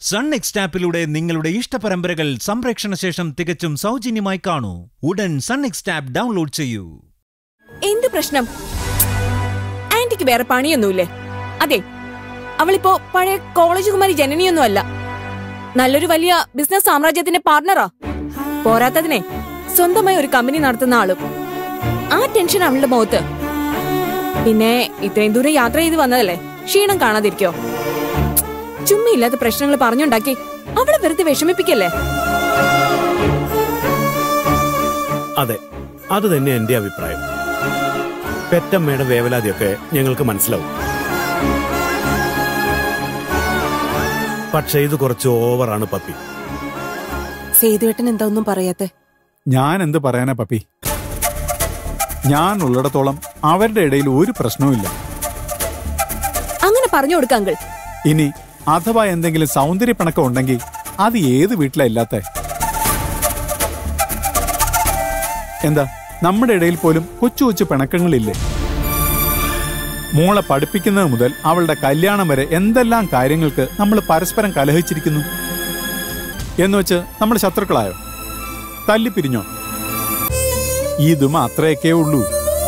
Sun next ആപ്പിലൂടെ നിങ്ങളുടെ ഇഷ്ടപരമ്പരകൾ സംപ്രേക്ഷണ ശേഷം തികച്ചും സൗജന്യമായി കാണൂ ഉടൻ സൺ നെക്സ്റ്റ് ആപ്പ് ഡൗൺലോഡ് ചെയ്യൂ എന്ത് പ്രശ്നം ആന്റിക്ക് വേറെ പണിയൊന്നുമില്ലേ അതെ അവളിപ്പോ പഴയ കോളേജ് കുമാരി ജനനിയൊന്നും അല്ല നല്ലൊരു വലിയ ബിസിനസ് സാമ്രാജ്യത്തിന്റെ പാർട്ണറാ പോരാത്തതിനെ സ്വന്തമായി ഒരു കമ്പനി നടത്തുന്ന ആളും ആ ടെൻഷൻ അവളുടെ മുഖത്ത് പിന്നെ ഇത്രയും ദൂരം യാത്ര ചെയ്ത് വന്നതല്ലേ ക്ഷീണം കാണാതിരിക്കോ ചുമ്മയില്ലാത്ത പ്രശ്നങ്ങൾ പറഞ്ഞുണ്ടാക്കി അവളെ വെറുതെ വിഷമിപ്പിക്കല്ലേ അതെ അത് തന്നെ എന്റെ അഭിപ്രായം പെറ്റമ്മയുടെ വേവലാതിയൊക്കെ ഞങ്ങൾക്ക് മനസ്സിലാവും പക്ഷെ ഇത് കുറച്ച് ഓവറാണ് പപ്പി സേതുവേട്ടൻ എന്താ ഒന്നും പറയാത്തെ ഞാൻ എന്ത് പറയാനാ പപ്പി ഞാൻ ഉള്ളിടത്തോളം അവരുടെ ഇടയിൽ ഒരു പ്രശ്നവുമില്ല അങ്ങനെ പറഞ്ഞു കൊടുക്ക അങ്കിൾ ഇനി അഥവാ എന്തെങ്കിലും സൗന്ദര്യ പിണക്കം ഉണ്ടെങ്കിൽ അത് ഏത് വീട്ടിലാ ഇല്ലാത്ത എന്താ നമ്മുടെ ഇടയിൽ പോലും കൊച്ചു കൊച്ചു പിണക്കങ്ങളില്ലേ മോളെ പഠിപ്പിക്കുന്നത് മുതൽ അവളുടെ കല്യാണം വരെ എന്തെല്ലാം കാര്യങ്ങൾക്ക് നമ്മൾ പരസ്പരം കലഹിച്ചിരിക്കുന്നു എന്നുവെച്ച് നമ്മൾ ശത്രുക്കളായോ തല്ലിപ്പിരിഞ്ഞോ ഇതും അത്രയൊക്കെ ഉള്ളൂ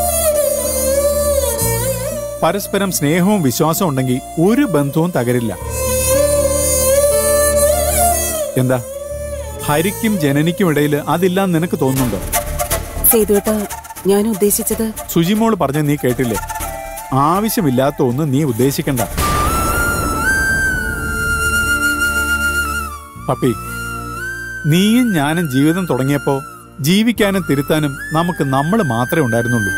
പരസ്പരം സ്നേഹവും വിശ്വാസവും ഉണ്ടെങ്കിൽ ഒരു ബന്ധവും തകരില്ല എന്താ ഹരിക്കും ജനനിക്കും ഇടയിൽ അതില്ലാന്ന് നിനക്ക് തോന്നുന്നുണ്ടോ സേതുവേട്ട ഞാൻ ഉദ്ദേശിച്ചത് സുജിമോള് പറഞ്ഞ നീ കേട്ടില്ലേ ആവശ്യമില്ലാത്ത ഒന്ന് നീ ഉദ്ദേശിക്കണ്ട പപ്പി നീയും ഞാനും ജീവിതം തുടങ്ങിയപ്പോ ജീവിക്കാനും തിരുത്താനും നമുക്ക് നമ്മൾ മാത്രമേ ഉണ്ടായിരുന്നുള്ളൂ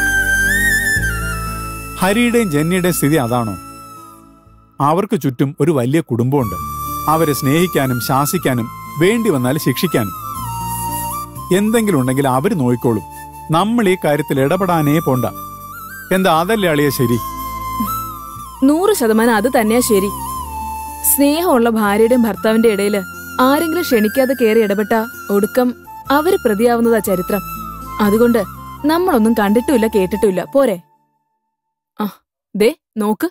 ഹരിയുടെയും ജെന്നിയുടെയും സ്ഥിതി അതാണോ അവർക്ക് ചുറ്റും ഒരു വലിയ കുടുംബമുണ്ട് അവരെ സ്നേഹിക്കാനും ശാസിക്കാനും വേണ്ടി വന്നാൽ ശിക്ഷിക്കാനും എന്തെങ്കിലും ഉണ്ടെങ്കിൽ അവര് നോയിക്കോളും നമ്മൾ ഈ കാര്യത്തിൽ ഇടപെടാനേ പോണ്ട എന്താ അതല്ലേ അളിയ ശരി നൂറ് ശതമാനം അത് തന്നെയാ ശരി സ്നേഹമുള്ള ഭാര്യയുടെയും ഭർത്താവിന്റെ ഇടയില് ആരെങ്കിലും ക്ഷണിക്കാതെ കയറി ഇടപെട്ട ഒടുക്കം അവര് പ്രതിയാവുന്നതാ ചരിത്രം അതുകൊണ്ട് നമ്മളൊന്നും കണ്ടിട്ടുമില്ല കേട്ടിട്ടുമില്ല പോരെ ആ ദേ നോക്ക്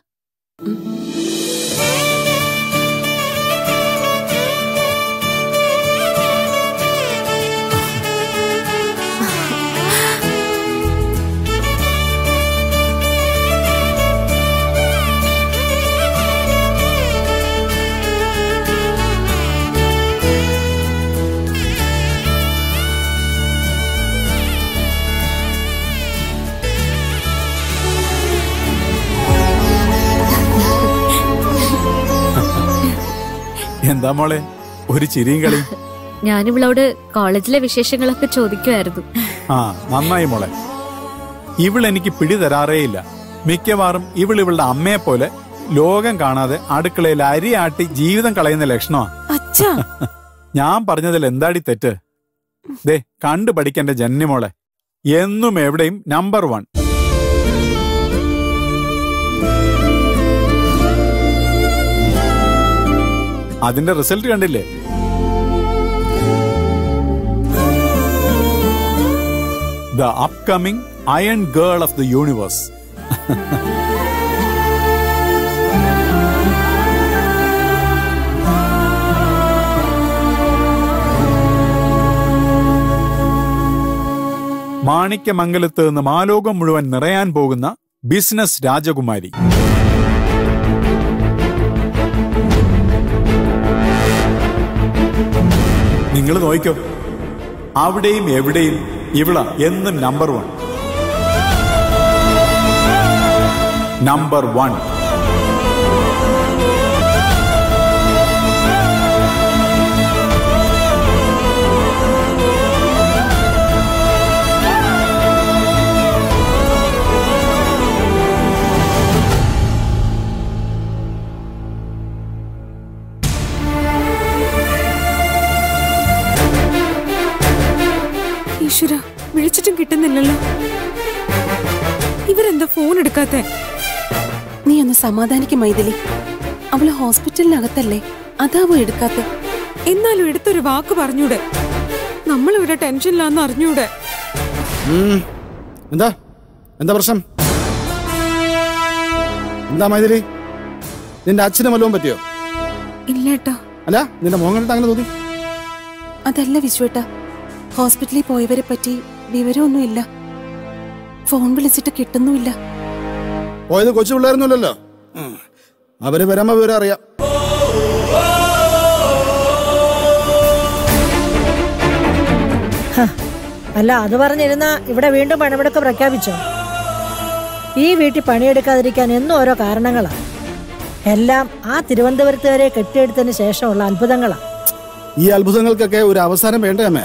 എന്താ മോളെ ഒരു ചിരിയും കളിയും ഞാനിവളോട് കോളേജിലെ വിശേഷങ്ങളൊക്കെ ചോദിക്കുമായിരുന്നു ആ നന്നായി മോളെ ഇവൾ എനിക്ക് പിടി തരാറേയില്ല മിക്കവാറും ഇവൾ ഇവളുടെ അമ്മയെ പോലെ ലോകം കാണാതെ അടുക്കളയിൽ അരിയാട്ടി ജീവിതം കളയുന്ന ലക്ഷണമാ അച്ഛാ ഞാൻ പറഞ്ഞതിൽ എന്താടി തെറ്റ് ദേ കണ്ടു പഠിക്കേണ്ട ജന്യമോളെ എന്നും എവിടെയും നമ്പർ വൺ അതിന്റെ റിസൾട്ട് കണ്ടില്ലേ the upcoming iron girl of the universe മാണിക്യമംഗലത്ത് നിന്ന് മാലോകം മുഴുവൻ നിറയാൻ പോകുന്ന ബിസിനസ് രാജകുമാരി നിങ്ങൾ നോക്കിക്കോ അവിടെയും എവിടെയും ഇവള എന്നും നമ്പർ വൺ നമ്പർ വൺ ഈശ്വര വിളിച്ചിട്ടും കിട്ടുന്നില്ലല്ലോ ഇവരെന്താ ഫോൺ എടുക്കാത്തെ നീ ഒന്ന് സമാധാനിക്കും മൈഥിലി അവള് ഹോസ്പിറ്റലിനകത്തല്ലേ അതാവോ എടുക്കാത്ത എന്നാലും എടുത്തൊരു വാക്ക് പറഞ്ഞൂടെ നമ്മളിവിടെ ടെൻഷനിലാന്ന് അറിഞ്ഞൂടെ ഉം. എന്താ എന്താ പ്രശ്നം എന്താ മൈഥിലി നിന്റെ അച്ഛന് വല്ലതും പറ്റിയോ ഇല്ലേട്ടാ അല്ല നിന്റെ മോൻ കണ്ടിട്ട് അങ്ങനെ തോന്നി അതല്ല വിശ്വേട്ട ഹോസ്പിറ്റലിൽ പോയവരെ പറ്റി വിവരമൊന്നുമില്ല ഫോൺ വിളിച്ചിട്ട് കിട്ടുന്നുമില്ല പോയത് കൊച്ചു പിള്ളേരൊന്നുമില്ലല്ലോ ഉം. അവര് വരുമ്പോ വിവരം അറിയാം അല്ല അത് പറഞ്ഞിരുന്ന ഇവിടെ വീണ്ടും പണിമുടക്ക് പ്രഖ്യാപിച്ചോ ഈ വീട്ടിൽ പണിയെടുക്കാതിരിക്കാൻ എന്നും ഓരോ കാരണങ്ങളാ എല്ലാം ആ തിരുവനന്തപുരത്ത് വരെ കെട്ടിയെടുത്തതിന് ശേഷമുള്ള അത്ഭുതങ്ങളാ ഈ അത്ഭുതങ്ങൾക്കൊക്കെ ഒരു അവസാനം വേണ്ടേ അമ്മേ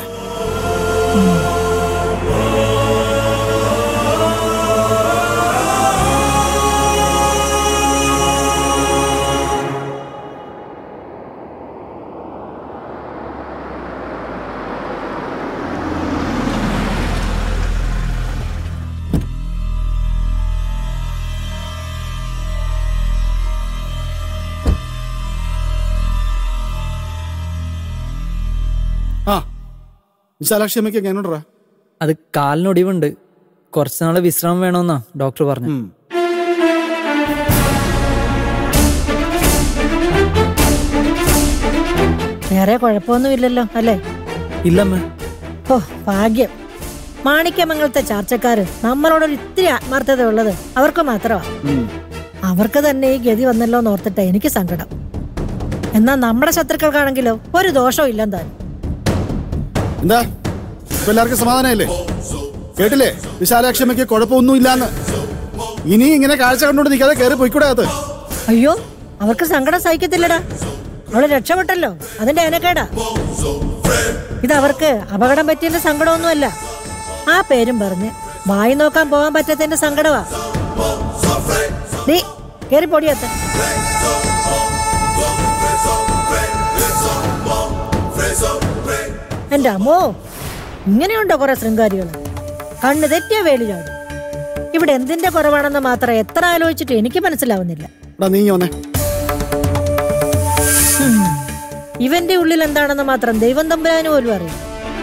ആ വിശാലാക്ഷി അമ്മയ്ക്ക് എങ്ങനെയുണ്ടാ അത് കാലിനൊടിവുണ്ട് കുറച്ച് നാള് വിശ്രമം വേണമെന്നാ ഡോക്ടർ പറഞ്ഞു വേറെ കുഴപ്പമൊന്നുമില്ലല്ലോ അല്ലേ ഇല്ലമ്മ ഓ ഭാഗ്യം മാണിക്യമംഗലത്തെ ചാർച്ചക്കാര് നമ്മളോടൊരു ഇത്തിരി ആത്മാർത്ഥത ഉള്ളത് അവർക്ക് മാത്രമാ അവർക്ക് തന്നെ ഈ ഗതി വന്നല്ലോ എന്ന് ഓർത്തിട്ട് എനിക്ക് സങ്കടം എന്നാ നമ്മുടെ ശത്രുക്കൾക്കാണെങ്കിലോ ഒരു ദോഷവും ഇല്ലെന്താനും എന്താ ഇപ്പൊ എല്ലാവർക്കും സമാധാനമല്ലേ കേട്ടില്ലേ വിശാലാക്ഷി അമ്മയ്ക്ക് കുഴപ്പമൊന്നുമില്ലാന്ന് ഇനി ഇങ്ങനെ കാഴ്ച കണ്ടുകൊണ്ട് നിൽക്കാതെ കയറി പോയിക്കൂടെ അത് അയ്യോ അവർക്ക് സങ്കടം സഹിക്കത്തില്ലടാ അവള് രക്ഷപ്പെട്ടല്ലോ അതിന്റെ അനക്കേടാ ഇത് അവർക്ക് അപകടം പറ്റിയതിന്റെ സങ്കടമൊന്നുമല്ല ആ പേരും പറഞ്ഞ് വായി നോക്കാൻ പോകാൻ പറ്റാത്തതിന്റെ സങ്കടമാ നീ കേറി പൊടിയത്ത എന്റെ അമ്മോ ഇങ്ങനെയുണ്ടോ കുറെ ശൃംഗാരികൾ കണ്ണ് തെറ്റിയ വേലി ചാടും ഇവിടെ എന്തിന്റെ കുറവാണെന്ന് മാത്രം എത്ര ആലോചിച്ചിട്ട് എനിക്ക് മനസ്സിലാവുന്നില്ല എടാ നീ വന്നേ ഹും. ഇവന്റെ ഉള്ളിൽ എന്താണെന്ന് മാത്രം ദൈവം തമ്പുരാന് പോലും അറിയാം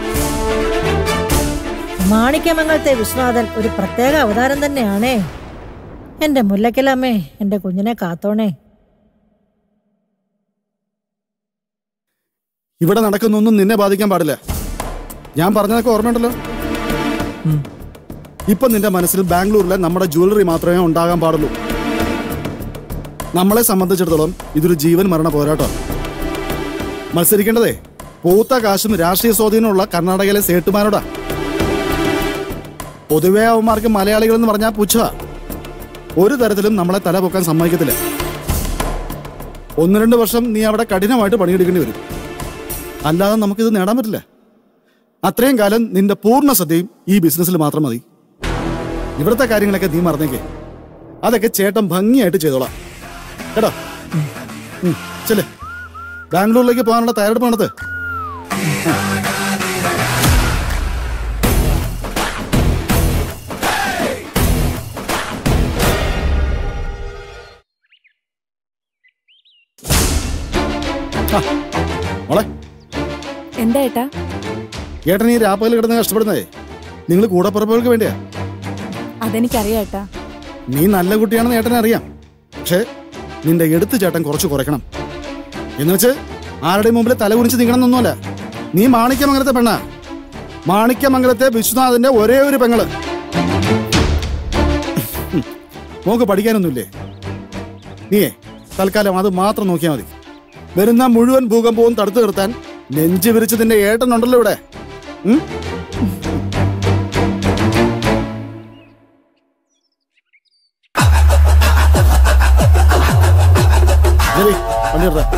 മാണിക്യമംഗലത്തെ വിശ്വനാഥൻ ഒരു പ്രത്യേക അവതാരം തന്നെയാണേ എന്റെ മുല്ലക്കലമ്മേ എന്റെ കുഞ്ഞിനെ കാത്തോണേ ഇവിടെ നടക്കുന്നൊന്നും നിന്നെ ബാധിക്കാൻ പാടില്ല ഞാൻ പറഞ്ഞതൊക്കെ ഓർമ്മയുണ്ടല്ലോ ഇപ്പൊ നിന്റെ മനസ്സിൽ ബാംഗ്ലൂരിലെ നമ്മുടെ ജ്വല്ലറി മാത്രമേ ഉണ്ടാകാൻ പാടുള്ളൂ നമ്മളെ സംബന്ധിച്ചിടത്തോളം ഇതൊരു ജീവൻ മരണ പോരാട്ടം മത്സരിക്കേണ്ടതേ പൂത്ത കാശും രാഷ്ട്രീയ സ്വാധീനമുള്ള കർണാടകയിലെ സേട്ടുമാരോടാ പൊതുവെ അവന്മാർക്ക് മലയാളികൾ എന്ന് പറഞ്ഞാൽ പുച്ഛ ഒരു തരത്തിലും നമ്മളെ തല പൊക്കാൻ സമ്മതിക്കത്തില്ല ഒന്ന് രണ്ട് വർഷം നീ അവിടെ കഠിനമായിട്ട് പണിയെടുക്കേണ്ടി വരും അല്ലാതെ നമുക്കിത് നേടാൻ പറ്റില്ല അത്രയും കാലം നിന്റെ പൂർണ്ണ ശ്രദ്ധയും ഈ ബിസിനസ്സിൽ മാത്രം മതി ഇവിടുത്തെ കാര്യങ്ങളൊക്കെ നീ മറന്നേക്കേ അതൊക്കെ ചേട്ടൻ ഭംഗിയായിട്ട് ചെയ്തോളാം കേട്ടോ ഉം, ചെല്ലേ ബാംഗ്ലൂരിലേക്ക് പോകാനുള്ള തയ്യാറെടുപ്പ് നടത്ത് ആ, മോളെ എന്താ ഏട്ടാ ഏട്ടൻ ഈ രാപ്പകൽ കിടന്ന് കഷ്ടപ്പെടുന്നതേ നിങ്ങൾ കൂടപ്പുറപ്പുകൾക്ക് വേണ്ടിയാ അതെനിക്കറിയാം ഏട്ടാ നീ നല്ല കുട്ടിയാണെന്ന് ഏട്ടനെ അറിയാം പക്ഷേ നിന്റെ എടുത്തു ചേട്ടൻ കുറച്ച് കുറയ്ക്കണം എന്നുവെച്ച് ആരുടെയും മുമ്പിൽ തല കുനിച്ച് നിൽക്കണമെന്നൊന്നുമല്ല നീ മാണിക്യമംഗലത്തെ പെണ്ണാ മാണിക്യമംഗലത്തെ വിശ്വനാഥന്റെ ഒരേ ഒരു പെങ്ങള് മോക്ക് പഠിക്കാനൊന്നുമില്ലേ നീയേ തൽക്കാലം അത് മാത്രം നോക്കിയാൽ മതി വരുന്ന മുഴുവൻ ഭൂകമ്പവും തടുത്തു നിർത്താൻ നെഞ്ചു വിരിച്ച് നിന്റെ ഏട്ടനുണ്ടല്ലോ ഇവിടെ ഉം? ജെറി, വണ്ടി എടുത്തേ.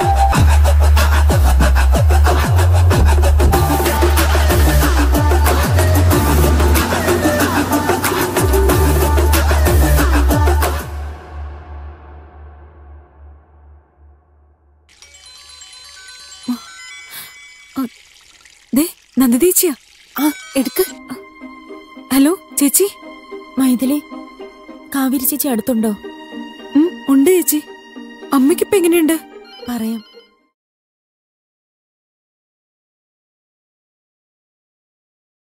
ദേ നന്ദിതേച്ചിയാ ആ എടുക്ക് ഹലോ ചേച്ചി മൈഥിലി കാവേരി ചേച്ചി അടുത്തുണ്ടോ ഉം, ഉണ്ട് ചേച്ചി അമ്മയ്ക്കിപ്പോ എങ്ങനെയുണ്ട് പറയാം